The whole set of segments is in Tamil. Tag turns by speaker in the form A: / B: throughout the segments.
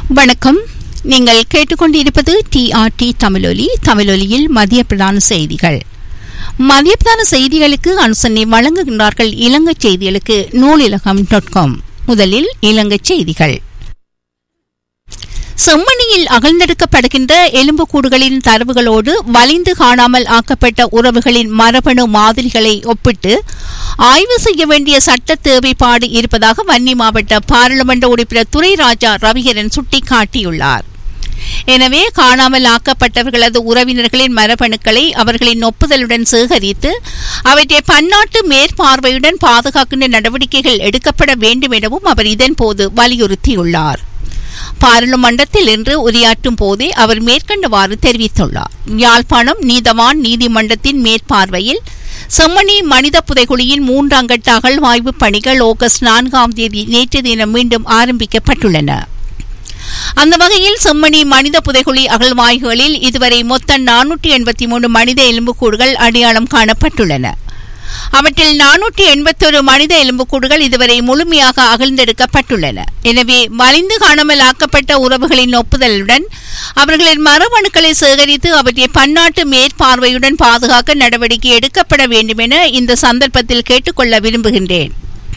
A: வணக்கம் நீங்கள் கேட்டுக்கொண்டிருப்பது டிஆர்டி தமிழொலி தமிழொலியில் மதிய பிரதான செய்திகள் மதிய பிரதான செய்திகளுக்கு அனுசரணை வழங்குகின்றார்கள் இலங்கை செய்திகளுக்கு நூலிலகம் டாட் காம் முதலில் இலங்கை செய்திகள் செம்மணியில் அகழ்ந்தெடுக்கப்படுகின்ற எலும்புக்கூடுகளின் தரவுகளோடு வலிந்து காணாமல் ஆக்கப்பட்ட உறவுகளின் மரபணு மாதிரிகளை ஒப்பிட்டு ஆய்வு செய்ய வேண்டிய சட்ட தேவைப்பாடு இருப்பதாக வன்னி மாவட்ட பாராளுமன்ற உறுப்பினர் துரைராஜா ரவிகரன் சுட்டிக்காட்டியுள்ளார் எனவே காணாமல் ஆக்கப்பட்டவர்களது உறவினர்களின் மரபணுக்களை அவர்களின் ஒப்புதலுடன் சேகரித்து அவற்றை பன்னாட்டு மேற்பார்வையுடன் பாதுகாக்கின்ற நடவடிக்கைகள் எடுக்கப்பட வேண்டும் எனவும் அவர் இதன்போது வலியுறுத்தியுள்ளார் பாராளுமன்றத்தில் இன்று உரையாற்றும் போதே அவர் மேற்கண்டவாறு தெரிவித்துள்ளார் யாழ்ப்பாணம் நீதவான் நீதிமன்றத்தின் மேற்பார்வையில் செம்மணி மனித புதைகுழியின் மூன்றாம் கட்ட அகழ்வாய்வு பணிகள் ஆகஸ்ட் நான்காம் தேதி நேற்று தினம் மீண்டும் ஆரம்பிக்கப்பட்டுள்ளன அந்த வகையில் செம்மணி மனித புதைகுழி அகழ்வாய்வுகளில் இதுவரை மொத்தம் நானூற்றி எண்பத்தி மூணு மனித எலும்புக்கூடுகள் அடையாளம் காணப்பட்டுள்ளன அவற்றில் நானூற்றி எண்பத்தொரு மனித எலும்புக்கூடுகள் இதுவரை முழுமையாக அகழ்ந்தெடுக்கப்பட்டுள்ளன எனவே மலிந்து காணாமல் ஆக்கப்பட்ட உறவுகளின் ஒப்புதலுடன் அவர்களின் மரபணுக்களை சேகரித்து அவற்றை பன்னாட்டு மேற்பார்வையுடன் பாதுகாக்க நடவடிக்கை எடுக்கப்பட வேண்டும் என இந்த சந்தர்ப்பத்தில் கேட்டுக்கொள்ள விரும்புகின்றேன்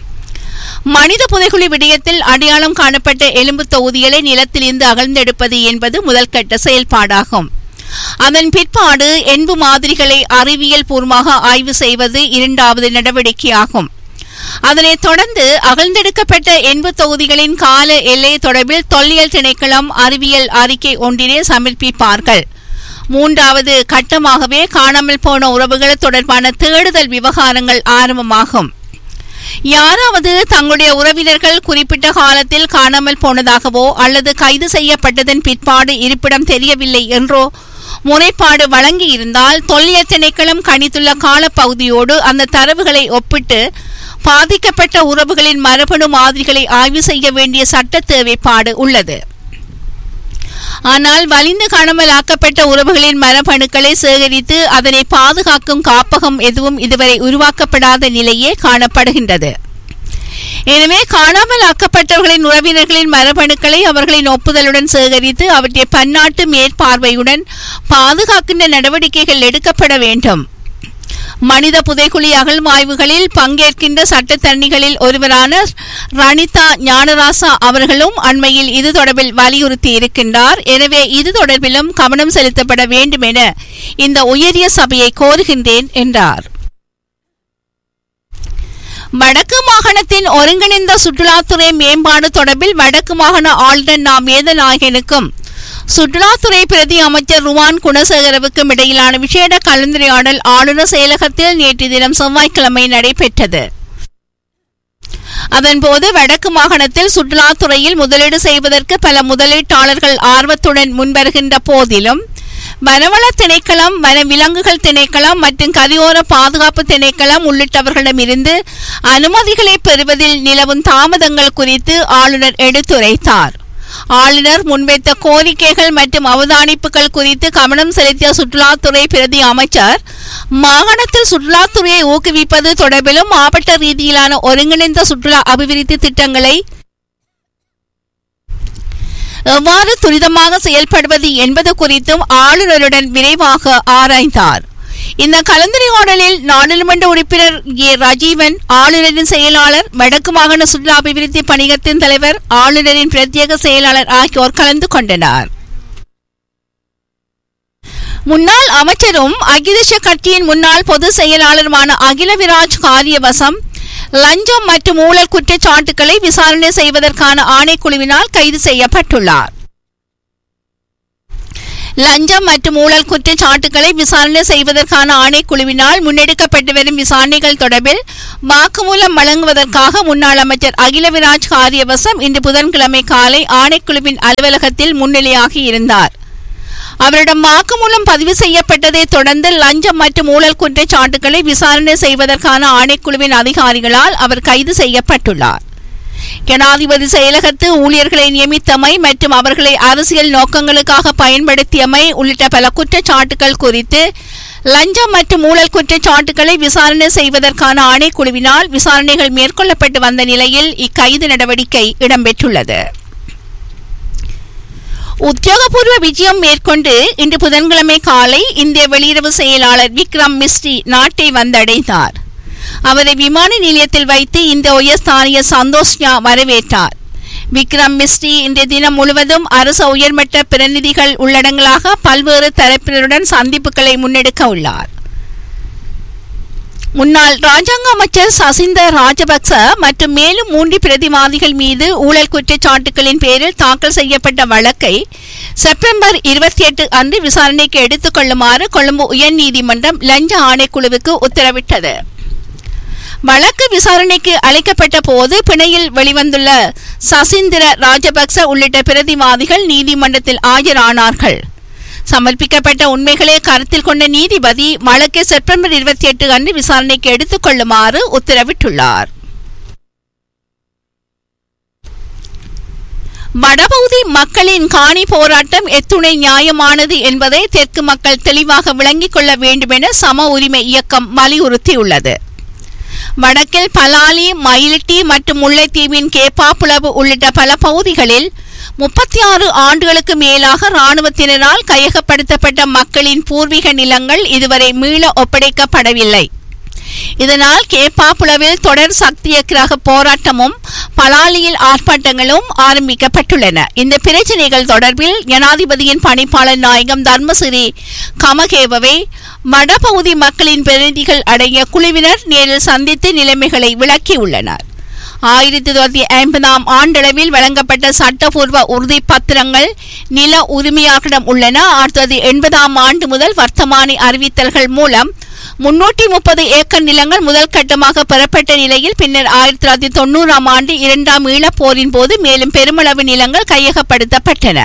A: மனித புதைகுழி விடயத்தில் அடையாளம் காணப்பட்ட எலும்பு தொகுதிகளை நிலத்திலிருந்து அகழ்ந்தெடுப்பது என்பது முதல்கட்ட செயல்பாடாகும் அதன் பிற்பாடு என்பு மாதிரிகளை அறிவியல் பூர்வமாக ஆய்வு செய்வது இரண்டாவது நடவடிக்கையாகும் அதனைத் தொடர்ந்து அகழ்ந்தெடுக்கப்பட்ட என்பு தொகுதிகளின் கால எல்லை தொடர்பில் தொல்லியல் திணைக்களம் அறிவியல் அறிக்கை ஒன்றினை சமர்ப்பிப்பார்கள் மூன்றாவது கட்டமாகவே காணாமல் போன உறவுகள் தொடர்பான தேடுதல் விவகாரங்கள் ஆரம்பமாகும் யாராவது தங்களுடைய உறவினர்கள் குறிப்பிட்ட காலத்தில் காணாமல் போனதாகவோ அல்லது கைது செய்யப்பட்டதன் பிற்பாடு இருப்பிடம் தெரியவில்லை என்றோ முறைப்பாடு வழங்கியிருந்தால் தொல்லியல் திணைக்களம் கணித்துள்ள காலப்பகுதியோடு அந்த தரவுகளை ஒப்பிட்டு பாதிக்கப்பட்ட உறவுகளின் மரபணு மாதிரிகளை ஆய்வு செய்ய வேண்டிய சட்ட தேவைப்பாடு உள்ளது ஆனால் வலிந்து காணாமல் ஆக்கப்பட்ட உறவுகளின் மரபணுக்களை சேகரித்து அதனை பாதுகாக்கும் காப்பகம் எதுவும் இதுவரை உருவாக்கப்படாத நிலையே காணப்படுகின்றது எனவே காணாமல் ஆக்கப்பட்டவர்களின் உறவினர்களின் மரபணுக்களை அவர்களின் ஒப்புதலுடன் சேகரித்து அவற்றை பன்னாட்டு மேற்பார்வையுடன் பாதுகாக்கின்ற நடவடிக்கைகள் எடுக்கப்பட வேண்டும் மனித புதைக்குழி அகழ்வாய்வுகளில் பங்கேற்கின்ற சட்டத்தரணிகளில் ஒருவரான ரணிதா ஞானராசா அவர்களும் அண்மையில் இது தொடர்பில் வலியுறுத்தி இருக்கின்றார் எனவே இது தொடர்பிலும் கவனம் செலுத்தப்பட வேண்டும் என இந்த உயரிய சபையை கோருகின்றேன் என்றார் வடக்கு மாகாணத்தின் ஒருங்கிணைந்த சுற்றுலாத்துறை மேம்பாடு தொடர்பில் வடக்கு மாகாண ஆளுநர் நா வேதநாயகனுக்கும் சுற்றுலாத்துறை பிரதி அமைச்சர் ருவான் குணசேகரவுக்கும் இடையிலான விசேட கலந்துரையாடல் ஆளுநர் செயலகத்தில் நேற்று தினம் செவ்வாய்க்கிழமை நடைபெற்றது அதன்போது வடக்கு மாகாணத்தில் சுற்றுலாத்துறையில் முதலீடு செய்வதற்கு பல முதலீட்டாளர்கள் ஆர்வத்துடன் முன்வருகின்ற போதிலும் வனவள திணைக்களம் வன விலங்குகள் திணைக்களம் மற்றும் கரையோர பாதுகாப்பு திணைக்களம் உள்ளிட்டவர்களிடமிருந்து அனுமதிகளை பெறுவதில் நிலவும் தாமதங்கள் குறித்து ஆளுநர் எடுத்துரைத்தார் ஆளுநர் முன்வைத்த கோரிக்கைகள் மற்றும் அவதானிப்புகள் குறித்து கவனம் செலுத்திய சுற்றுலாத்துறை பிரதி அமைச்சர் மாகாணத்தில் சுற்றுலாத்துறையை ஊக்குவிப்பது தொடர்பிலும் மாவட்ட ரீதியிலான ஒருங்கிணைந்த சுற்றுலா அபிவிருத்தி திட்டங்களை எவ்வாறு துரிதமாக செயல்படுவது என்பது குறித்தும் ஆளுநருடன் விரைவாக ஆராய்ந்தார் இந்த கலந்துரையாடலில் நாடாளுமன்ற உறுப்பினர் ஏ ராஜீவன் ஆளுநரின் செயலாளர் வடக்கு மாகாண சுற்றுலா அபிவிருத்தி பணியகத்தின் தலைவர் ஆளுநரின் பிரத்யேக செயலாளர் ஆகியோர் கலந்து கொண்டனர் முன்னாள் அமைச்சரும் அகிலேஷ கட்சியின் முன்னாள் பொதுச் செயலாளருமான அகிலவிராஜ் காரியவசம் லஞ்சம் மற்றும் ஊழல் குற்றச்சாட்டுகளை விசாரணை செய்வதற்கான ஆணைக்குழுவினால் கைது செய்யப்பட்டுள்ளார் லஞ்சம் மற்றும் ஊழல் குற்றச்சாட்டுகளை விசாரணை செய்வதற்கான ஆணைக்குழுவினால் முன்னெடுக்கப்பட்டு வரும் விசாரணைகள் தொடர்பில் வாக்குமூலம் வழங்குவதற்காக முன்னாள் அமைச்சர் அகிலவிராஜ் காரியவசம் இன்று புதன்கிழமை காலை ஆணைக்குழுவின் அலுவலகத்தில் முன்னிலையாகி இருந்தார் அவரிடம் வாக்குமூலம் பதிவு செய்யப்பட்டதை தொடர்ந்து லஞ்சம் மற்றும் ஊழல் குற்றச்சாட்டுகளை விசாரணை செய்வதற்கான ஆணைக்குழுவின் அதிகாரிகளால் அவர் கைது செய்யப்பட்டுள்ளார் ஜனாதிபதி செயலகத்து ஊழியர்களை நியமித்தமை மற்றும் அவர்களை அரசியல் நோக்கங்களுக்காக பயன்படுத்தியமை உள்ளிட்ட பல குற்றச்சாட்டுகள் குறித்து லஞ்சம் மற்றும் ஊழல் குற்றச்சாட்டுகளை விசாரணை செய்வதற்கான ஆணைக்குழுவினால் விசாரணைகள் மேற்கொள்ளப்பட்டு வந்த நிலையில் இக்கைது நடவடிக்கை இடம்பெற்றுள்ளது உத்தியோகபூர்வ விஜயம் மேற்கொண்டு இன்று புதன்கிழமை காலை இந்திய வெளியுறவு செயலாளர் விக்ரம் மிஸ்ரி நாட்டை வந்தடைந்தார் அவரை விமான நிலையத்தில் வைத்து இந்த உயர்ஸ்தானிய சந்தோஷ்யா வரவேற்றார் விக்ரம் மிஸ்ரி இன்றைய தினம் முழுவதும் அரசு உயர்மட்ட பிரதிநிதிகள் உள்ளடங்களாக பல்வேறு தரப்பினருடன் சந்திப்புகளை முன்னெடுக்க உள்ளார் முன்னாள் ராஜாங்க அமைச்சர் சசிந்த ராஜபக்ச மற்றும் மேலும் மூன்று பிரதிவாதிகள் மீது ஊழல் குற்றச்சாட்டுகளின் பேரில் தாக்கல் செய்யப்பட்ட வழக்கை செப்டம்பர் இருபத்தி எட்டு அன்று விசாரணைக்கு எடுத்துக் கொள்ளுமாறு கொழும்பு உயர்நீதிமன்றம் லஞ்ச ஆணைக்குழுவுக்கு உத்தரவிட்டது வழக்கு விசாரணைக்கு அழைக்கப்பட்ட போது பிணையில் வெளிவந்துள்ள சசீந்திர ராஜபக்ச உள்ளிட்ட பிரதிவாதிகள் நீதிமன்றத்தில் ஆஜரானார்கள் சமர்ப்பிக்கப்பட்ட உண்மைகளை கருத்தில் கொண்ட நீதிபதி வழக்கை செப்டம்பர் இருபத்தி எட்டு அன்று விசாரணைக்கு எடுத்துக் கொள்ளுமாறு உத்தரவிட்டுள்ளார் வடபகுதி மக்களின் காணி போராட்டம் எத்துணை நியாயமானது என்பதை தெற்கு மக்கள் தெளிவாக விளங்கிக் கொள்ள வேண்டும் என சம உரிமை இயக்கம் வலியுறுத்தியுள்ளது வடக்கில் பலாலி மயிலிட்டி மற்றும் முல்லைத்தீவின் கேப்பாப்புலவு உள்ளிட்ட பல பகுதிகளில் முப்பத்தி ஆறு ஆண்டுகளுக்கு மேலாக இராணுவத்தினரால் கையகப்படுத்தப்பட்ட மக்களின் பூர்வீக நிலங்கள் இதுவரை மீள ஒப்படைக்கப்படவில்லை இதனால் கேப்பாப்புலவில் தொடர் சக்தியக்கிரக போராட்டமும் பலாலியில் ஆர்ப்பாட்டங்களும் ஆரம்பிக்கப்பட்டுள்ளன இந்த பிரச்சனைகள் தொடர்பில் ஜனாதிபதியின் பணிப்பாளர் நாயகம் தர்மசிறி கமகேவவை வடபகுதி மக்களின் பிரதிநிதிகள் அடங்கிய குழுவினர் நேரில் சந்தித்து நிலைமைகளை விளக்கியுள்ளனர் ஆயிரத்தி தொள்ளாயிரத்தி ஐம்பதாம் ஆண்டளவில் வழங்கப்பட்ட சட்டப்பூர்வ உறுதி பத்திரங்கள் நில உரிமையாளரிடம் உள்ளன ஆயிரத்தி தொள்ளாயிரத்தி எண்பதாம் ஆண்டு முதல் வர்த்தமானி அறிவித்தல்கள் மூலம் முன்னூற்றி முப்பது ஏக்கர் நிலங்கள் முதல் கட்டமாக பெறப்பட்ட நிலையில் பின்னர் ஆயிரத்தி தொள்ளாயிரத்தி தொண்ணூறாம் ஆண்டு இரண்டாம் ஈழப்போரின் போது மேலும் பெருமளவு நிலங்கள் கையகப்படுத்தப்பட்டன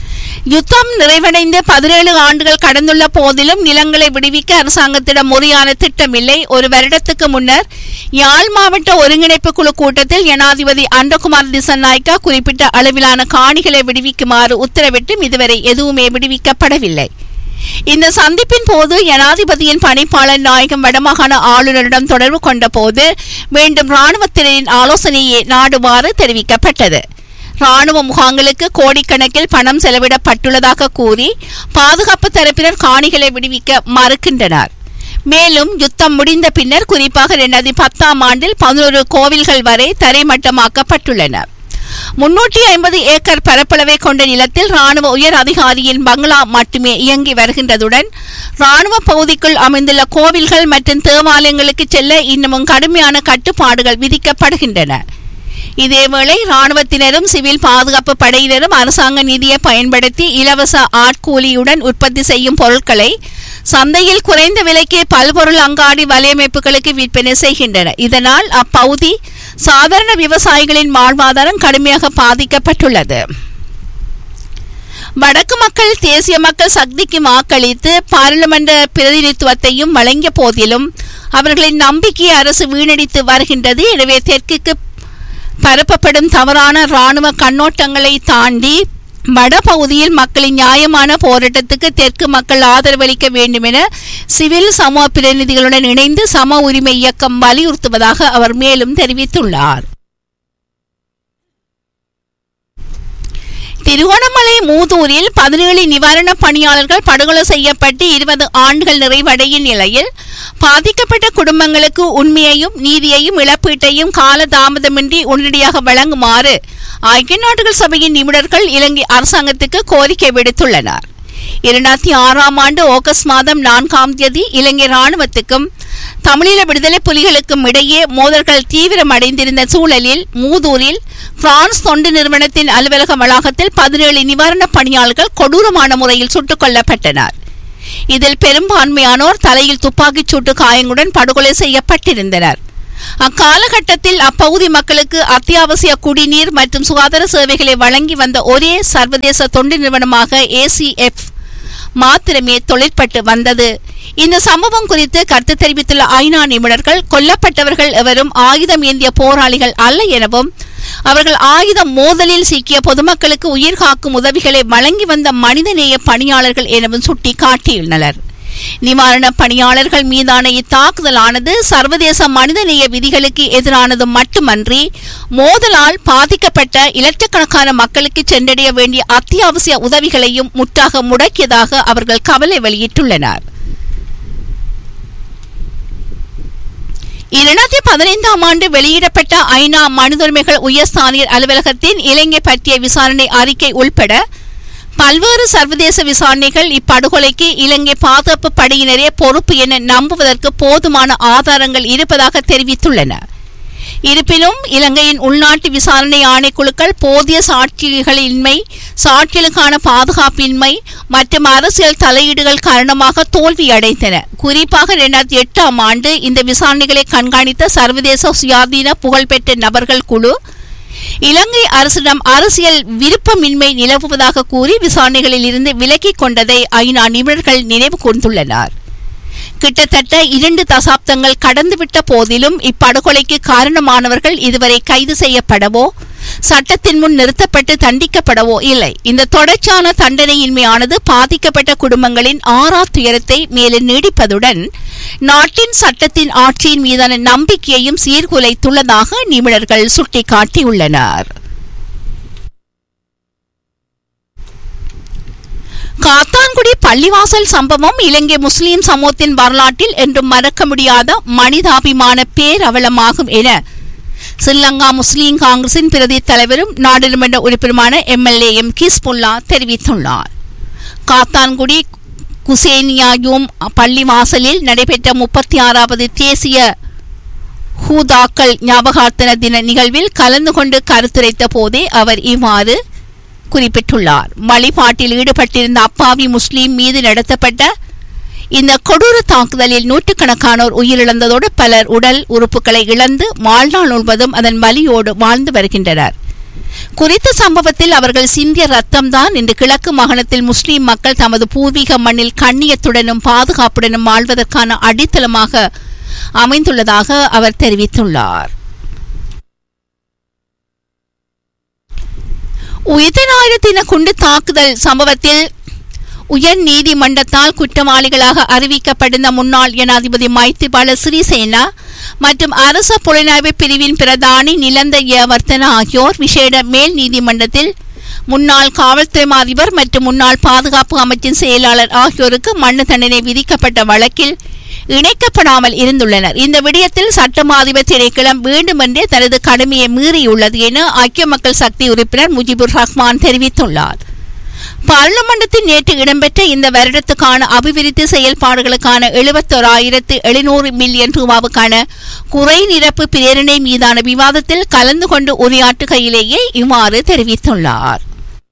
A: யுத்தம் நிறைவடைந்து பதினேழு ஆண்டுகள் கடந்துள்ள போதிலும் நிலங்களை விடுவிக்க அரசாங்கத்திடம் முறையான திட்டமில்லை ஒரு வருடத்துக்கு முன்னர் யாழ் மாவட்ட ஒருங்கிணைப்பு குழு கூட்டத்தில் ஜனாதிபதி அண்டகுமார் திசநாய்க்கா குறிப்பிட்ட அளவிலான காணிகளை விடுவிக்குமாறு உத்தரவிட்டும் இதுவரை எதுவுமே விடுவிக்கப்படவில்லை இந்த சந்திப்பின் போது ஜனாதிபதியின் பணிப்பாளர் நாயகம் வடமாகாண ஆளுநரிடம் தொடர்பு கொண்ட போது மீண்டும் இராணுவத்தினரின் ஆலோசனையை நாடுமாறு தெரிவிக்கப்பட்டது ராணுவ முகாம்களுக்கு கோடிக்கணக்கில் பணம் செலவிடப்பட்டுள்ளதாக கூறி பாதுகாப்பு தரப்பினர் காணிகளை விடுவிக்க மறுக்கின்றனர் மேலும் யுத்தம் முடிந்த பின்னர் குறிப்பாக இரண்டாயிரத்தி பத்தாம் ஆண்டில் பதினோரு கோவில்கள் வரை தரைமட்டமாக்கப்பட்டுள்ளன முன்னூற்றி ஐம்பது ஏக்கர் பரப்பளவை கொண்ட நிலத்தில் ராணுவ உயர் அதிகாரியின் பங்களா மட்டுமே இயங்கி வருகின்றதுடன் ராணுவ பகுதிக்குள் அமைந்துள்ள கோவில்கள் மற்றும் தேவாலயங்களுக்கு செல்ல இன்னமும் கடுமையான கட்டுப்பாடுகள் விதிக்கப்படுகின்றன இதேவேளை ராணுவத்தினரும் சிவில் பாதுகாப்பு படையினரும் அரசாங்க நிதியை பயன்படுத்தி இலவச ஆட்கூலியுடன் உற்பத்தி செய்யும் பொருட்களை சந்தையில் குறைந்த விலைக்கு பல்பொருள் அங்காடி வலையமைப்புகளுக்கு விற்பனை செய்கின்றன இதனால் அப்பகுதி சாதாரண விவசாயிகளின் வாழ்வாதாரம் கடுமையாக பாதிக்கப்பட்டுள்ளது வடக்கு மக்கள் தேசிய மக்கள் சக்திக்கு வாக்களித்து பாராளுமன்ற பிரதிநிதித்துவத்தையும் வழங்கிய போதிலும் அவர்களின் நம்பிக்கையை அரசு வீணடித்து வருகின்றது எனவே தெற்குக்கு பரப்பப்படும் தவறான இராணுவ கண்ணோட்டங்களை தாண்டி வடபகுதியில் மக்களின் நியாயமான போராட்டத்துக்கு தெற்கு மக்கள் ஆதரவளிக்க வேண்டும் என சிவில் சமூக பிரதிநிதிகளுடன் இணைந்து சம உரிமை இயக்கம் வலியுறுத்துவதாக அவர் மேலும் தெரிவித்துள்ளார் திருகோணமலை மூதூரில் பதினேழு நிவாரண பணியாளர்கள் படுகொலை செய்யப்பட்டு இருபது ஆண்டுகள் நிறைவடையும் நிலையில் பாதிக்கப்பட்ட குடும்பங்களுக்கு உண்மையையும் நீதியையும் இழப்பீட்டையும் காலதாமதமின்றி உடனடியாக வழங்குமாறு ஐக்கிய நாடுகள் சபையின் நிபுணர்கள் இலங்கை அரசாங்கத்துக்கு கோரிக்கை விடுத்துள்ளனர் இரண்டாயிரத்தி ஆறாம் ஆண்டு ஆகஸ்ட் மாதம் நான்காம் தேதி இலங்கை ராணுவத்துக்கும் தமிழீழ விடுதலை புலிகளுக்கும் இடையே மோதல்கள் தீவிரமடைந்திருந்த சூழலில் மூதூரில் பிரான்ஸ் தொண்டு நிறுவனத்தின் அலுவலக வளாகத்தில் பதினேழு நிவாரணப் பணியாளர்கள் கொடூரமான முறையில் சுட்டுக் கொல்லப்பட்டனர் இதில் பெரும்பான்மையானோர் தலையில் துப்பாக்கிச் சூட்டு காயங்களுடன் படுகொலை செய்யப்பட்டிருந்தனர் அக்காலகட்டத்தில் அப்பகுதி மக்களுக்கு அத்தியாவசிய குடிநீர் மற்றும் சுகாதார சேவைகளை வழங்கி வந்த ஒரே சர்வதேச தொண்டு நிறுவனமாக ஏசிஎஃப் மாத்திரமே தொழிற்பட்டு வந்தது இந்த சம்பவம் குறித்து கருத்து தெரிவித்துள்ள ஐநா நிபுணர்கள் கொல்லப்பட்டவர்கள் எவரும் ஆயுதம் ஏந்திய போராளிகள் அல்ல எனவும் அவர்கள் ஆயுதம் மோதலில் சிக்கிய பொதுமக்களுக்கு உயிர் காக்கும் உதவிகளை வழங்கி வந்த மனிதநேய பணியாளர்கள் எனவும் சுட்டி காட்டியுள்ளனர் நிவாரணப் பணியாளர்கள் மீதான இத்தாக்குதலானது சர்வதேச மனிதநேய விதிகளுக்கு எதிரானது மட்டுமன்றி மோதலால் பாதிக்கப்பட்ட இலட்சக்கணக்கான மக்களுக்கு சென்றடைய வேண்டிய அத்தியாவசிய உதவிகளையும் முற்றாக முடக்கியதாக அவர்கள் கவலை வெளியிட்டுள்ளனர் இரண்டாயிரத்தி பதினைந்தாம் ஆண்டு வெளியிடப்பட்ட ஐநா மனித உரிமைகள் உயர்ஸ்தானியர் அலுவலகத்தின் இலங்கை பற்றிய விசாரணை அறிக்கை உள்பட பல்வேறு சர்வதேச விசாரணைகள் இப்படுகொலைக்கு இலங்கை பாதுகாப்பு படையினரே பொறுப்பு என நம்புவதற்கு போதுமான ஆதாரங்கள் இருப்பதாக தெரிவித்துள்ளன இருப்பினும் இலங்கையின் உள்நாட்டு விசாரணை ஆணைக்குழுக்கள் போதிய சாட்சிகளின்மை சாட்சிகளுக்கான பாதுகாப்பின்மை மற்றும் அரசியல் தலையீடுகள் காரணமாக தோல்வியடைந்தன குறிப்பாக இரண்டாயிரத்தி எட்டாம் ஆண்டு இந்த விசாரணைகளை கண்காணித்த சர்வதேச சுயாதீன புகழ்பெற்ற நபர்கள் குழு இலங்கை அரசிடம் அரசியல் விருப்பமின்மை நிலவுவதாக கூறி விசாரணைகளில் இருந்து விலக்கிக் கொண்டதை ஐநா நிபுணர்கள் நினைவு கூர்ந்துள்ளனர் கிட்டத்தட்ட இரண்டு தசாப்தங்கள் கடந்துவிட்ட போதிலும் இப்படுகொலைக்கு காரணமானவர்கள் இதுவரை கைது செய்யப்படவோ சட்டத்தின் முன் நிறுத்தப்பட்டு தண்டிக்கப்படவோ இல்லை இந்த தொடர்ச்சியான தண்டனையின்மையானது பாதிக்கப்பட்ட குடும்பங்களின் ஆறா துயரத்தை மேலும் நீடிப்பதுடன் நாட்டின் சட்டத்தின் ஆட்சியின் மீதான நம்பிக்கையையும் சீர்குலைத்துள்ளதாக நிபுணர்கள் சுட்டிக்காட்டியுள்ளனர் காத்தான்குடி பள்ளிவாசல் சம்பவம் இலங்கை முஸ்லிம் சமூகத்தின் வரலாற்றில் என்றும் மறக்க முடியாத மனிதாபிமான பேரவலமாகும் என ஸ்ரீலங்கா முஸ்லிம் காங்கிரசின் பிரதி தலைவரும் நாடாளுமன்ற உறுப்பினருமான எம்எல்ஏ எம் கிஸ்புல்லா தெரிவித்துள்ளார் காத்தான்குடி குசேனியாயும் பள்ளிவாசலில் நடைபெற்ற முப்பத்தி ஆறாவது தேசிய ஹூதாக்கள் ஞாபகார்த்தன தின நிகழ்வில் கலந்து கொண்டு கருத்துரைத்த போதே அவர் இவ்வாறு குறிப்பிட்டுள்ளார் வழிபாட்டில் ஈடுபட்டிருந்த அப்பாவி முஸ்லீம் மீது நடத்தப்பட்ட இந்த கொடூர தாக்குதலில் நூற்றுக்கணக்கானோர் உயிரிழந்ததோடு பலர் உடல் உறுப்புகளை இழந்து வாழ்நாள் முழுவதும் அதன் வலியோடு வாழ்ந்து வருகின்றனர் குறித்த சம்பவத்தில் அவர்கள் சிந்திய ரத்தம்தான் இன்று கிழக்கு மாகாணத்தில் முஸ்லிம் மக்கள் தமது பூர்வீக மண்ணில் கண்ணியத்துடனும் பாதுகாப்புடனும் வாழ்வதற்கான அடித்தளமாக அமைந்துள்ளதாக அவர் தெரிவித்துள்ளார் உயிர்நாயுடு தின குண்டு தாக்குதல் சம்பவத்தில் உயர் நீதிமன்றத்தால் குற்றவாளிகளாக அறிவிக்கப்பட்டிருந்த முன்னாள் ஜனாதிபதி மைத்திரிபால சிறிசேனா மற்றும் அரச புலனாய்வு பிரிவின் பிரதானி நிலந்த யவர்த்தன ஆகியோர் விசேட மேல் நீதிமன்றத்தில் முன்னாள் காவல்துறை அதிபர் மற்றும் முன்னாள் பாதுகாப்பு அமைச்சின் செயலாளர் ஆகியோருக்கு மரண தண்டனை விதிக்கப்பட்ட வழக்கில் இணைக்கப்படாமல் இருந்துள்ளனர் இந்த விடயத்தில் சட்டமா அதிபர் திணைக்களம் வேண்டுமென்றே தனது கடமையை மீறியுள்ளது என ஐக்கிய மக்கள் சக்தி உறுப்பினர் முஜிபுர் ரஹ்மான் தெரிவித்துள்ளார் பார்லிமெண்டத்தில் நேற்று இடம்பெற்ற இந்த வருடத்துக்கான அபிவிருத்தி செயல்பாடுகளுக்கான எழுபத்தோராயிரத்து எழுநூறு மில்லியன் ரூபாவுக்கான குறை நிரப்பு பிரேரணை மீதான விவாதத்தில் கலந்து கொண்டு உரையாற்றுகையிலேயே இவ்வாறு தெரிவித்துள்ளார்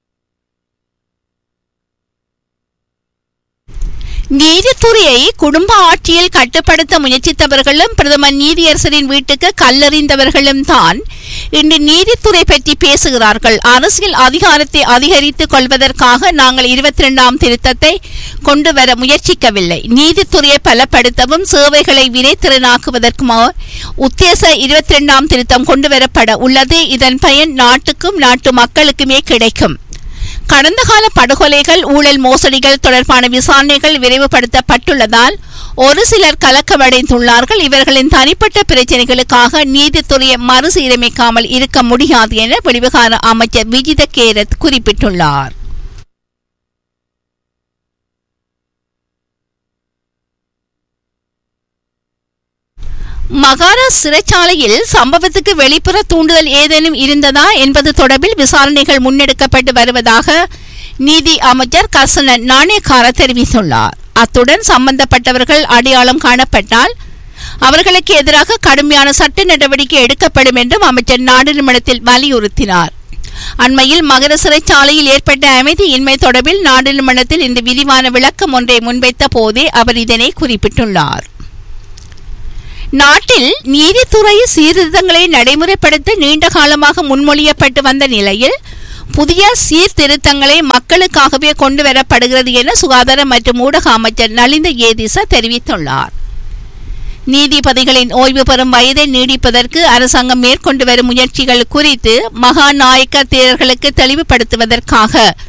A: நீதித்துறையை குடும்ப ஆட்சியில் கட்டுப்படுத்த முயற்சித்தவர்களும் பிரதமர் நீதியரசரின் வீட்டுக்கு கல்லறிந்தவர்களும் தான் இன்று நீதித்துறை பற்றி பேசுகிறார்கள் அரசியல் அதிகாரத்தை அதிகரித்துக் கொள்வதற்காக நாங்கள் இருபத்தி இரண்டாம் திருத்தத்தை கொண்டு வர முயற்சிக்கவில்லை நீதித்துறையை பலப்படுத்தவும் சேவைகளை வினைத்திறனாக்குவதற்குமா உத்தேச இருபத்தி இரண்டாம் திருத்தம் கொண்டு வரப்பட உள்ளது இதன் பயன் நாட்டுக்கும் நாட்டு மக்களுக்குமே கிடைக்கும் கடந்த கால படுகொலைகள் ஊழல் மோசடிகள் தொடர்பான விசாரணைகள் விரைவுபடுத்தப்பட்டுள்ளதால் ஒரு சிலர் கலக்கமடைந்துள்ளார்கள் இவர்களின் தனிப்பட்ட பிரச்சனைகளுக்காக நீதித்துறையை மறுசீரமைக்காமல் இருக்க முடியாது என வெளிவிகார அமைச்சர் விஜித கேரத் குறிப்பிட்டுள்ளார் மகாரா சிறைச்சாலையில் சம்பவத்துக்கு வெளிப்புற தூண்டுதல் ஏதேனும் இருந்ததா என்பது தொடர்பில் விசாரணைகள் முன்னெடுக்கப்பட்டு வருவதாக நீதி அமைச்சர் கர்சன நாணயக்கார தெரிவித்துள்ளார் அத்துடன் சம்பந்தப்பட்டவர்கள் அடையாளம் காணப்பட்டால் அவர்களுக்கு எதிராக கடுமையான சட்ட நடவடிக்கை எடுக்கப்படும் என்றும் அமைச்சர் நாடாளுமன்றத்தில் வலியுறுத்தினார் அண்மையில் மகர சிறைச்சாலையில் ஏற்பட்ட அமைதியின்மை தொடர்பில் நாடாளுமன்றத்தில் இந்த விரிவான விளக்கம் ஒன்றை முன்வைத்த போதே அவர் இதனை குறிப்பிட்டுள்ளார் நாட்டில் நீதித்துறை சீர்திருத்தங்களை நடைமுறைப்படுத்த நீண்ட காலமாக முன்மொழியப்பட்டு வந்த நிலையில் புதிய சீர்திருத்தங்களை மக்களுக்காகவே கொண்டு வரப்படுகிறது என சுகாதார மற்றும் ஊடக அமைச்சர் நலிந்த ஏதிச தெரிவித்துள்ளார் நீதிபதிகளின் ஓய்வு பெறும் வயதை நீடிப்பதற்கு அரசாங்கம் மேற்கொண்டு வரும் முயற்சிகள் குறித்து மகாநாயக்க தேரர்களுக்கு தெளிவுபடுத்துவதற்காக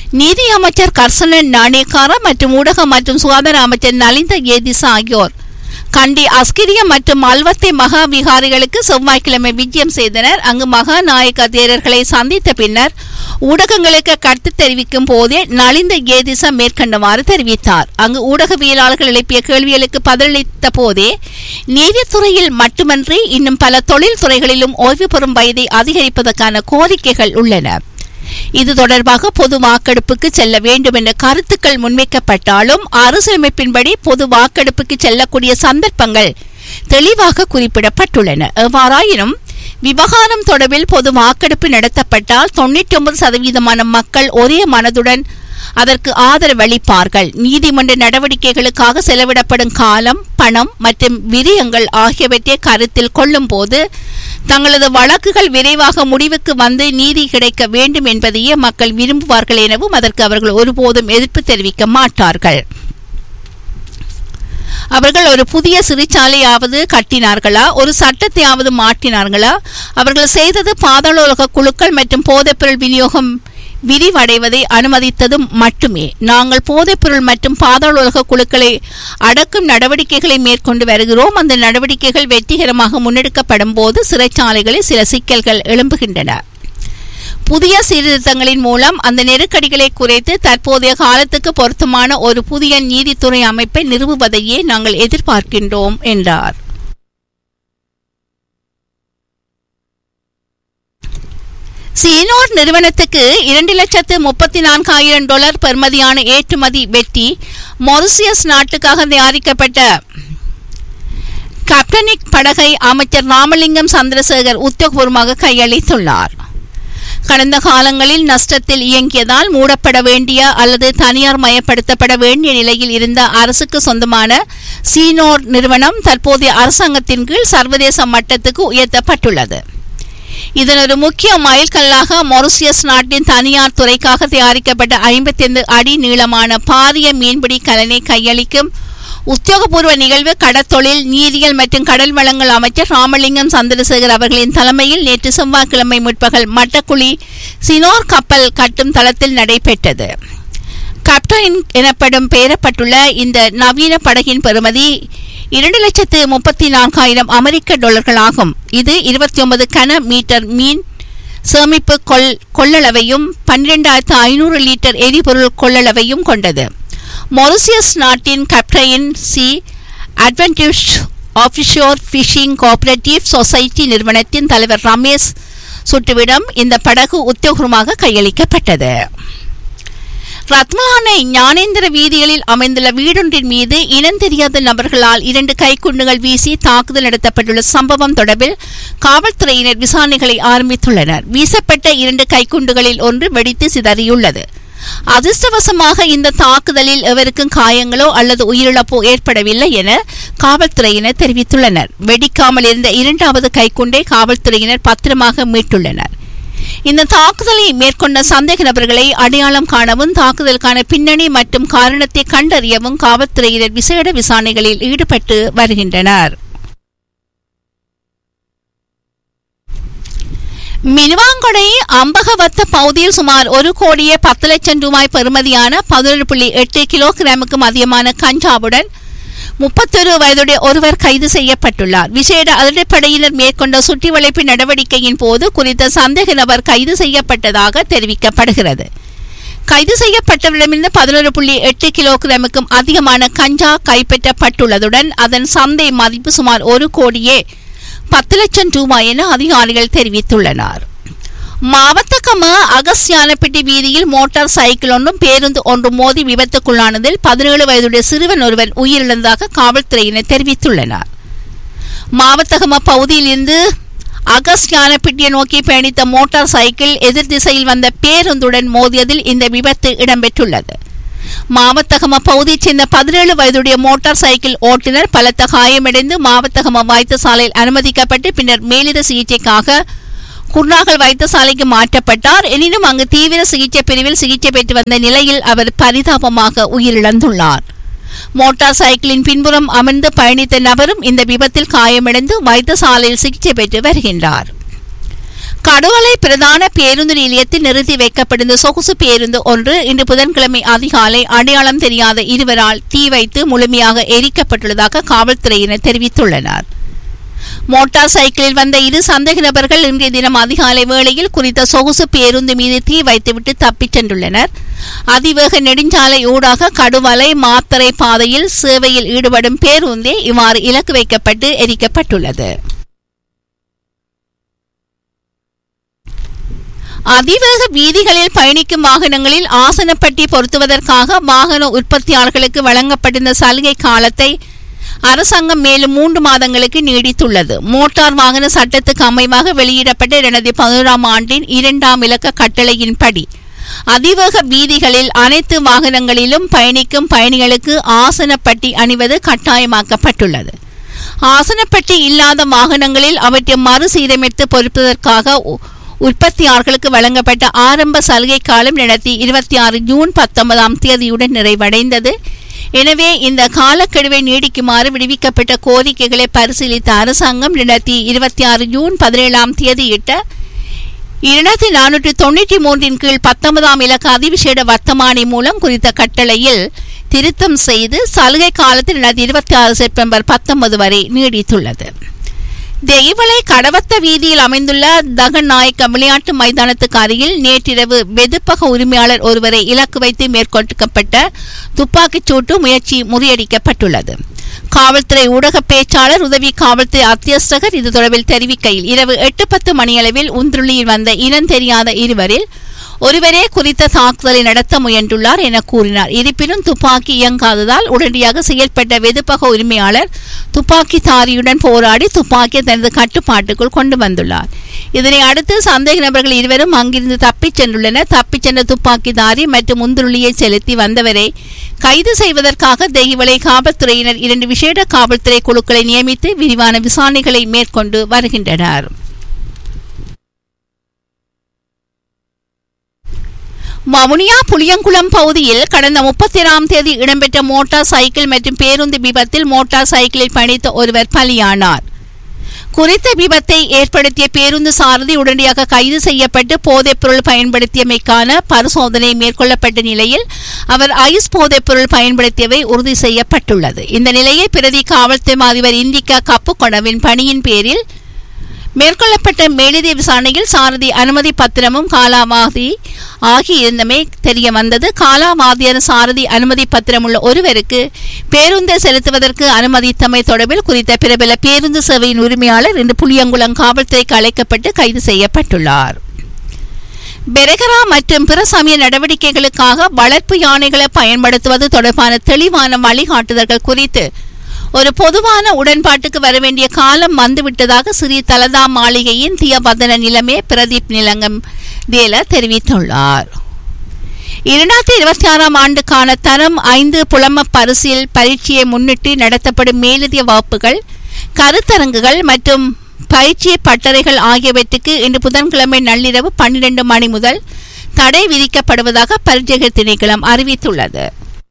A: நீதி அமைச்சர் கர்சனன் நாணேக்கார மற்றும் ஊடக மற்றும் சுகாதார அமைச்சர் நலிந்த ஏதிசா ஆகியோர் கண்டி அஸ்கிரிய மற்றும் அல்வத்தை மகா விகாரிகளுக்கு செவ்வாய்க்கிழமை விஜயம் செய்தனர் அங்கு மகாநாயக தேரர்களை சந்தித்த பின்னர் ஊடகங்களுக்கு கருத்து தெரிவிக்கும் போதே நலிந்த ஏதிசா மேற்கண்டவாறு தெரிவித்தார் அங்கு ஊடகவியலாளர்கள் எழுப்பிய கேள்விகளுக்கு பதிலளித்த போதே நீதித்துறையில் மட்டுமன்றி இன்னும் பல தொழில் துறைகளிலும் ஓய்வு பெறும் வயதை அதிகரிப்பதற்கான கோரிக்கைகள் உள்ளன இது தொடர்பாக பொது வாக்கெடுப்புக்கு செல்ல வேண்டும் என்ற கருத்துக்கள் முன்வைக்கப்பட்டாலும் அரசியலமைப்பின்படி பொது வாக்கெடுப்புக்கு செல்லக்கூடிய சந்தர்ப்பங்கள் தெளிவாக குறிப்பிடப்பட்டுள்ளன எவ்வாறாயினும் விவகாரம் தொடர்பில் பொது வாக்கெடுப்பு நடத்தப்பட்டால் தொண்ணூற்றி ஒன்பது சதவீதமான மக்கள் ஒரே மனதுடன் அதற்கு ஆதரவளிப்பார்கள் நீதிமன்ற நடவடிக்கைகளுக்காக செலவிடப்படும் காலம் பணம் மற்றும் விரயங்கள் ஆகியவற்றை கருத்தில் கொள்ளும் போது தங்களது வழக்குகள் விரைவாக முடிவுக்கு வந்து நீதி கிடைக்க வேண்டும் என்பதையே மக்கள் விரும்புவார்கள் எனவும் அதற்கு அவர்கள் ஒருபோதும் எதிர்ப்பு தெரிவிக்க மாட்டார்கள் அவர்கள் ஒரு புதிய சிறைச்சாலையாவது கட்டினார்களா ஒரு சட்டத்தையாவது மாற்றினார்களா அவர்கள் செய்தது பாதாளோலக குழுக்கள் மற்றும் போதைப்பொருள் விநியோகம் விரிவடைவதை அனுமதித்ததும் மட்டுமே நாங்கள் போதைப்பொருள் மற்றும் பாதாளோலக குழுக்களை அடக்கும் நடவடிக்கைகளை மேற்கொண்டு வருகிறோம் அந்த நடவடிக்கைகள் வெற்றிகரமாக முன்னெடுக்கப்படும் போது சிறைச்சாலைகளில் சில சிக்கல்கள் எழும்புகின்றன புதிய சீர்திருத்தங்களின் மூலம் அந்த நெருக்கடிகளை குறைத்து தற்போதைய காலத்துக்கு பொருத்தமான ஒரு புதிய நீதித்துறை அமைப்பை நிறுவுவதையே நாங்கள் எதிர்பார்க்கின்றோம் என்றார் சீனோர் நிறுவனத்துக்கு இரண்டு லட்சத்து முப்பத்தி நான்காயிரம் டாலர் பெறுமதியான ஏற்றுமதி வெற்றி மொரிசியஸ் நாட்டுக்காக தயாரிக்கப்பட்ட கப்டனிக் படகை அமைச்சர் ராமலிங்கம் சந்திரசேகர் உத்தியோகபூர்வமாக கையளித்துள்ளார் கடந்த காலங்களில் நஷ்டத்தில் இயங்கியதால் மூடப்பட வேண்டிய அல்லது தனியார் மயப்படுத்தப்பட வேண்டிய நிலையில் இருந்த அரசுக்கு சொந்தமான சீனோர் நிறுவனம் தற்போதைய அரசாங்கத்தின் கீழ் சர்வதேச மட்டத்துக்கு உயர்த்தப்பட்டுள்ளது இதன் ஒரு முக்கிய மைல்கல்லாக மொரிசியஸ் நாட்டின் தனியார் துறைக்காக தயாரிக்கப்பட்ட ஐம்பத்தைந்து அடி நீளமான பாரிய மீன்பிடி கலனை கையளிக்கும் உத்தியோகபூர்வ நிகழ்வு கடற்தொழில் நீரியல் மற்றும் கடல் வளங்கள் அமைச்சர் ராமலிங்கம் சந்திரசேகர் அவர்களின் தலைமையில் நேற்று செவ்வாய்க்கிழமை முற்பகல் மட்டக்குழி சினோர் கப்பல் கட்டும் தளத்தில் நடைபெற்றது கப்டைன் எனப்படும் பெயரப்பட்டுள்ள இந்த நவீன படகின் பெறுமதி இரண்டு லட்சத்து முப்பத்தி நான்காயிரம் அமெரிக்க டாலர்கள் ஆகும் இது இருபத்தி ஒன்பது கன மீட்டர் மீன் சேமிப்பு கொள் கொள்ளளவையும் பன்னிரெண்டாயிரத்து ஐநூறு லிட்டர் எரிபொருள் கொள்ளளவையும் கொண்டது மொரிசியஸ் நாட்டின் captain C adventist offshore fishing cooperative society நிறுவனத்தின் தலைவர் ரமேஷ் சுட்டுவிடம் இந்த படகு உத்தியோகமாக கையளிக்கப்பட்டது ரத்மலானை ஞானேந்திர வீதிகளில் அமைந்துள்ள வீடொன்றின் மீது இனந்தெரியாத நபர்களால் இரண்டு கைக்குண்டுகள் வீசி தாக்குதல் நடத்தப்பட்டுள்ள சம்பவம் தொடர்பில் காவல்துறையினர் விசாரணைகளை ஆரம்பித்துள்ளனர் வீசப்பட்ட இரண்டு கைக்குண்டுகளில் ஒன்று வெடித்து சிதறியுள்ளது அதிர்ஷ்டவசமாக இந்த தாக்குதலில் எவருக்கும் காயங்களோ அல்லது உயிரிழப்போ ஏற்படவில்லை என காவல்துறையினர் தெரிவித்துள்ளனர் வெடிக்காமல் இருந்த இரண்டாவது கைக்குண்டை காவல்துறையினர் பத்திரமாக மீட்டுள்ளனர் இந்த தாக்குதலை மேற்கொண்ட சந்தேக நபர்களை அடையாளம் காணவும் தாக்குதலுக்கான பின்னணி மற்றும் காரணத்தை கண்டறியவும் காவல்துறையினர் விசேட விசாரணைகளில் ஈடுபட்டு வருகின்றனர் மினுவாங்கொடை அம்பகவத்த பகுதியில் சுமார் ஒரு கோடியே பத்து லட்சம் ரூபாய் பெறுமதியான பதினொரு புள்ளி எட்டு கிலோகிராமுக்கும் அதிகமான கஞ்சாவுடன் முப்பத்தொரு வயதுடைய ஒருவர் கைது செய்யப்பட்டுள்ளார் விசேட அதிரடிப்படையினர் மேற்கொண்ட சுற்றி வளைப்பு நடவடிக்கையின் போது குறித்த சந்தேக நபர் கைது செய்யப்பட்டதாக தெரிவிக்கப்படுகிறது கைது செய்யப்பட்டவரிடமிருந்து பதினொரு புள்ளி எட்டு கிலோகிராமுக்கும் அதிகமான கஞ்சா கைப்பற்றப்பட்டுள்ளதுடன் அதன் சந்தை மதிப்பு சுமார் ஒரு கோடியே பத்து லட்சம் ரூபாய் என அதிகாரிகள் தெரிவித்துள்ளனர் மாவத்தக்கம அகஸ்யானப்பட்டி வீதியில் மோட்டார் சைக்கிள் ஒன்றும் பேருந்து ஒன்றும் மோதி விபத்துக்குள்ளானதில் பதினேழு வயதுடைய சிறுவன் ஒருவன் உயிரிழந்ததாக காவல்துறையினர் தெரிவித்துள்ளனர் மாவத்தகம பகுதியிலிருந்து அகஸ்யானப்பட்டியை நோக்கி பயணித்த மோட்டார் சைக்கிள் எதிர் திசையில் வந்த பேருந்துடன் மோதியதில் இந்த விபத்து இடம்பெற்றுள்ளது மாவத்தகம பகுதியைச் சேர்ந்த பதினேழு வயதுடைய மோட்டார் சைக்கிள் ஓட்டுநர் பலத்த காயமடைந்து மாவத்தகம வைத்தியசாலையில் அனுமதிக்கப்பட்டு பின்னர் மேலிட சிகிச்சைக்காக குர்நாகல் வைத்தியசாலைக்கு மாற்றப்பட்டார் எனினும் அங்கு தீவிர சிகிச்சை பிரிவில் சிகிச்சை பெற்று வந்த நிலையில் அவர் பரிதாபமாக உயிரிழந்துள்ளார் மோட்டார் சைக்கிளின் பின்புறம் அமர்ந்து பயணித்த நபரும் இந்த விபத்தில் காயமடைந்து வைத்தியசாலையில் சிகிச்சை பெற்று வருகின்றார் கடுவலை பிரதான பேருந்து நிலையத்தில் நிறுத்தி வைக்கப்பட்டிருந்த சொகுசு பேருந்து ஒன்று இன்று புதன்கிழமை அதிகாலை அடையாளம் தெரியாத இருவரால் தீ வைத்து முழுமையாக எரிக்கப்பட்டுள்ளதாக காவல்துறையினர் தெரிவித்துள்ளனர் மோட்டார் சைக்கிளில் வந்த இரு சந்தேக நபர்கள் இன்றைய தினம் அதிகாலை வேளையில் குறித்த சொகுசு பேருந்து மீது தீ வைத்துவிட்டு தப்பிச் சென்றுள்ளனர் அதிவேக நெடுஞ்சாலை ஊடாக கடுவலை மாத்தரை பாதையில் சேவையில் ஈடுபடும் பேருந்தே இவ்வாறு இலக்கு வைக்கப்பட்டு எரிக்கப்பட்டுள்ளது அதிவேக வீதிகளில் பயணிக்கும் வாகனங்களில் ஆசனப்பட்டி பொருத்துவதற்காக வாகன உற்பத்தியாளர்களுக்கு வழங்கப்பட்டிருந்த சலுகை காலத்தை அரசாங்கம் மேலும் மூன்று மாதங்களுக்கு நீடித்துள்ளது மோட்டார் வாகன சட்டத்துக்கு அமைவாக வெளியிடப்பட்ட இரண்டாயிரத்தி பதினோராம் ஆண்டின் இரண்டாம் இலக்க கட்டளையின்படி அதிவேக வீதிகளில் அனைத்து வாகனங்களிலும் பயணிக்கும் பயணிகளுக்கு ஆசனப்பட்டி அணிவது கட்டாயமாக்கப்பட்டுள்ளது ஆசனப்பட்டி இல்லாத வாகனங்களில் அவற்றை மறுசீரமைத்து பொருட்பதற்காக உற்பத்தியாளர்களுக்கு வழங்கப்பட்ட ஆரம்ப சலுகை காலம் நடத்தி இருபத்தி ஆறு ஜூன் பத்தொன்பதாம் தேதியுடன் நிறைவடைந்தது எனவே இந்த காலக்கெடுவை நீடிக்குமாறு விடுவிக்கப்பட்ட கோரிக்கைகளை பரிசீலித்த அரசாங்கம் இரண்டாயிரத்தி இருபத்தி ஆறு ஜூன் பதினேழாம் தேதியிட்ட இரண்டாயிரத்தி நானூற்றி தொண்ணூற்றி மூன்றின் கீழ் பத்தொன்பதாம் இலக்க அதிவிசேட வர்த்தமானி மூலம் குறித்த கட்டளையில் திருத்தம் செய்து சலுகை காலத்தில் இரண்டாயிரத்தி இருபத்தி ஆறு செப்டம்பர் பத்தொன்பது வரை நீடித்துள்ளது தெய்வலை கடவத்த வீதியில் அமைந்துள்ள தகநாயக்க விளையாட்டு மைதானத்துக்கு அருகில் நேற்றிரவு வெதுப்பக உரிமையாளர் ஒருவரை இலக்கு வைத்து மேற்கொள்ளப்பட்ட துப்பாக்கிச் சூட்டு முயற்சி முறியடிக்கப்பட்டுள்ளது காவல்துறை ஊடக பேச்சாளர் உதவி காவல்துறை அத்தியஸ்தகர் இது தொடர்பில் தெரிவிக்கையில் இரவு எட்டு பத்து மணியளவில் உந்துருளியில் வந்த இனம் தெரியாத இருவரில் ஒருவரே குறித்த தாக்குதலை நடத்த முயன்றுள்ளார் என கூறினார் இருப்பினும் துப்பாக்கி இயங்காததால் உடனடியாக செயல்பட்ட வெதுப்பக உரிமையாளர் துப்பாக்கி தாரியுடன் போராடி துப்பாக்கியை தனது கட்டுப்பாட்டுக்குள் கொண்டு வந்துள்ளார் இதனை அடுத்து சந்தேக நபர்கள் இருவரும் அங்கிருந்து தப்பிச் சென்றுள்ளனர் தப்பிச் சென்ற துப்பாக்கிதாரி மற்றும் முந்துருளியை செலுத்தி வந்தவரை கைது செய்வதற்காக தெய்வலை காவல்துறையினர் இரண்டு விசேட காவல்துறை குழுக்களை நியமித்து விரிவான விசாரணைகளை மேற்கொண்டு வருகின்றனர் வவுனியா புளியங்குளம் பகுதியில் கடந்த முப்பத்திராம் தேதி இடம்பெற்ற மோட்டார் சைக்கிள் மற்றும் பேருந்து விபத்தில் மோட்டார் சைக்கிளில் பயணித்த ஒருவர் பலியானார் குறித்த விபத்தை ஏற்படுத்திய பேருந்து சாரதி உடனடியாக கைது செய்யப்பட்டு போதைப்பொருள் பயன்படுத்தியமைக்கான பரிசோதனை மேற்கொள்ளப்பட்ட நிலையில் அவர் ஐஸ் போதைப்பொருள் பயன்படுத்தியவை உறுதி செய்யப்பட்டுள்ளது இந்த நிலையில் பிரதி காவல்துறை அதிபர் இந்திகா கப்புக்கொடவின் பணியின் பேரில் மேற்கொள்ளப்பட்ட மேலதிக விசாரணையில் சாரதி அனுமதி பத்திரமும் காலாவாதி ஆகியிருந்தமே தெரிய வந்தது காலாவாதியர் சாரதி அனுமதி பத்திரம் உள்ள ஒருவருக்கு பேருந்தை செலுத்துவதற்கு அனுமதித்தமை தொடர்பில் குறித்த பிரபல பேருந்து சேவையின் உரிமையாளர் இன்று புளியங்குளம் காவல்துறைக்கு அழைக்கப்பட்டு கைது செய்யப்பட்டுள்ளார் பெரகரா மற்றும் பிற சமய நடவடிக்கைகளுக்காக வளர்ப்பு யானைகளை பயன்படுத்துவது தொடர்பான தெளிவான வழிகாட்டுதல்கள் குறித்து ஒரு பொதுவான உடன்பாட்டுக்கு வர வேண்டிய காலம் வந்துவிட்டதாக ஸ்ரீ தலதா மாளிகையின் தியபதன நிலைமே பிரதீப் நிலங்கம் தேல தெரிவித்துள்ளார் இரண்டாயிரத்தி இருபத்தி ஆறாம் ஆண்டுக்கான தரம் ஐந்து புலம பரிசில் பரீட்சையை முன்னிட்டு நடத்தப்படும் மேலதிக வகுப்புகள் கருத்தரங்குகள் மற்றும் பயிற்சி பட்டறைகள் ஆகியவற்றுக்கு இன்று புதன்கிழமை நள்ளிரவு பன்னிரண்டு மணி முதல் தடை விதிக்கப்படுவதாக பரீட்சைகள் திணைக்களம் அறிவித்துள்ளது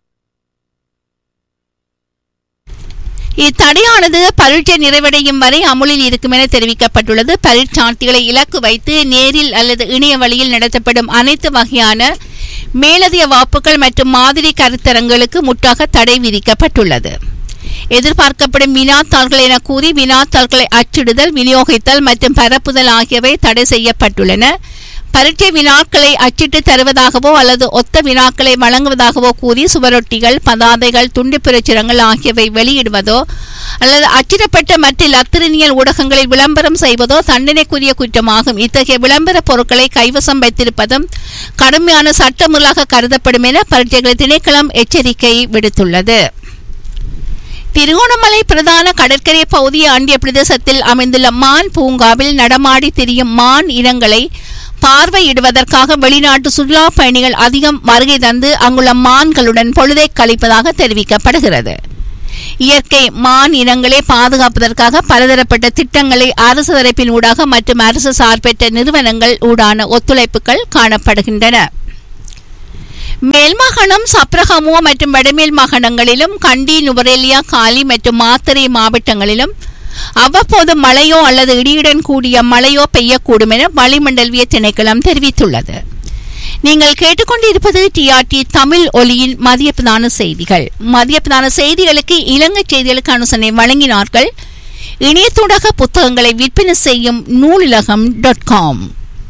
A: இத்தடையானது பரீட்சை நிறைவடையும் வரை அமுலில் இருக்கும் என தெரிவிக்கப்பட்டுள்ளது பரீட்சார்த்திகளை இலக்கு வைத்து நேரில் அல்லது இணைய வழியில் நடத்தப்படும் அனைத்து வகையான மேலதிக வாப்புகள் மற்றும் மாதிரி கருத்தரங்களுக்கு முற்றாக தடை விதிக்கப்பட்டுள்ளது எதிர்பார்க்கப்படும் வினாத்தாள்கள் என கூறி வினாத்தாள்களை அச்சிடுதல் விநியோகித்தல் மற்றும் பரப்புதல் ஆகியவை தடை செய்யப்பட்டுள்ளன பரீட்சை வினாக்களை அச்சிட்டு தருவதாகவோ அல்லது ஒத்த வினாக்களை வழங்குவதாகவோ கூறி சுவரொட்டிகள் பதாதைகள் துண்டு பிரச்சுரங்கள் ஆகியவை வெளியிடுவதோ அல்லது அச்சிடப்பட்ட மற்ற லத்திரினியல் ஊடகங்களில் விளம்பரம் செய்வதோ தண்டனைக்குரிய குற்றமாகும் இத்தகைய விளம்பர பொருட்களை கைவசம் வைத்திருப்பதும் கடுமையான சட்டமுறையாக கருதப்படும் என பரீட்சைகள் திணைக்களம் எச்சரிக்கை விடுத்துள்ளது திருகோணமலை பிரதான கடற்கரை பகுதியை ஆண்டிய பிரதேசத்தில் அமைந்துள்ள மான் பூங்காவில் நடமாடி திரியும் மான் இனங்களை பார்வையிடுவதற்காக வெளிநாட்டு சுற்றுலா பயணிகள் அதிகம் வருகை தந்து அங்குள்ள மான்களுடன் பொழுதை கழிப்பதாக தெரிவிக்கப்படுகிறது இயற்கை மான் இனங்களை பாதுகாப்பதற்காக பலதரப்பட்ட திட்டங்களை அரசு தரப்பின் ஊடாக மற்றும் அரசு சார்பற்ற நிறுவனங்கள் ஊடான ஒத்துழைப்புகள் காணப்படுகின்றன மேல்மாகாணம் சப்ரகமுவ மற்றும் வடமேல் மாகாணங்களிலும் கண்டி நுவரெலியா காலி மற்றும் மாத்தறை மாவட்டங்களிலும் அவ்வப்போது மழையோ அல்லது இடியுடன் கூடிய மழையோ பெய்யக்கூடும் என வளிமண்டலவிய திணைக்களம் தெரிவித்துள்ளது நீங்கள் கேட்டுக்கொண்டிருப்பது டிஆர்டி தமிழ் ஒலியின் மதிய பிரதான செய்திகள் மதிய பிரதான செய்திகளுக்கு இலங்கை செய்திகளுக்கு அனுசரணை வழங்கினார்கள் இணையத்தூடாக புத்தகங்களை விற்பனை செய்யும் நூலிலகம் டாட் காம்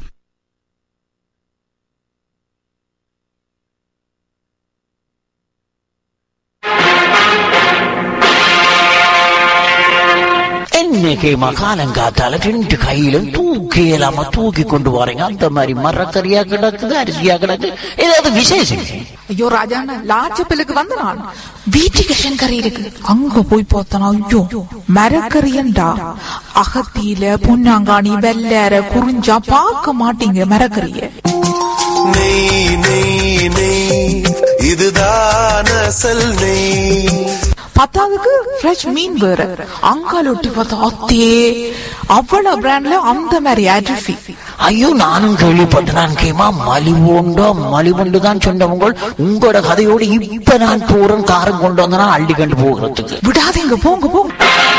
B: என்னைக்கு மகாலங்காத்தால ரெண்டு கையிலும் தூக்கி இல்லாம தூக்கி கொண்டு வரீங்க அந்த மாதிரி மரக்கறியா கிடக்குது அரிசியா கிடக்கு ஏதாவது விசேஷம்
C: ஐயோ ராஜாண்ணா லாச்சப்பிலுக்கு வந்த நான் வீட்டுக்கு கறி இருக்கு அங்க போய் பார்த்தனா ஐயோ மரக்கறியண்டா அகத்தியில பொன்னாங்காணி வெள்ளேற குறிஞ்சா பார்க்க மாட்டீங்க மரக்கறிய
D: நெய் நெய் நெய் இதுதான் அசல் நெய்
C: பத்தாவதுக்கு ஃப்ரெஷ் மீன் வேற அங்கால ஒட்டி பார்த்தா அத்தே அவ்வளவு பிராண்ட்ல அந்த மாதிரி அரிசி
B: ஐயோ நானும் கேள்விப்பட்டேன் கேமா மலிவுண்டோ மலிவுண்டு தான் சொன்னவங்க உங்களோட கதையோடு இப்ப நான் போறேன் காரம் கொண்டு வந்தனா அள்ளி கண்டு போகிறதுக்கு
C: விடாதீங்க போங்க போங்க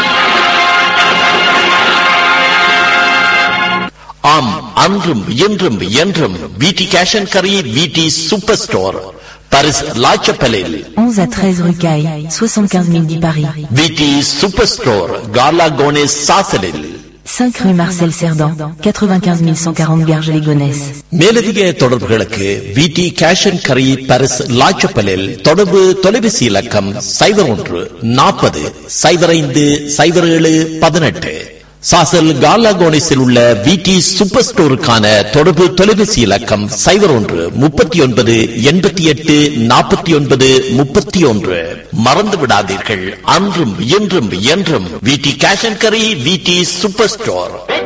E: ஆம் அன்றும் இன்றும் என்றும் விடி கேஷ் அண்ட் கரி விடி சூப்பர் ஸ்டோர் பரிஸ் லாச்சப்பலில்
F: 11 à 13 rue Caille, 75 010 Paris.
E: VD super store கார்லா கோனேஸ் சாசலில்
F: 5 rue Marcel Cerdan, 95 140 Garges-les-Gonesse.
E: மேலதிக தொடர்புகளுக்கு விடி கேஷ் அண்ட் கரி பரிஸ் லாச்சப்பலில் தொடர்பு தொலைபேசி இலக்கம் சைபர் ஒன்று நாற்பது சைபர் ஐந்து சைபர் ஏழு பதினெட்டு சாசல் கார்லா கோனேஸில் உள்ள விடி சூப்பர் ஸ்டோருக்கான தொடர்பு தொலைபேசி இலக்கம் சைபர் ஒன்று முப்பத்தி ஒன்பது எண்பத்தி எட்டு நாற்பத்தி ஒன்பது முப்பத்தி ஒன்று மறந்து விடாதீர்கள் அன்றும் இன்றும் என்றும் விடி கேஷ் அண்ட் கரி விடி சூப்பர் ஸ்டோர்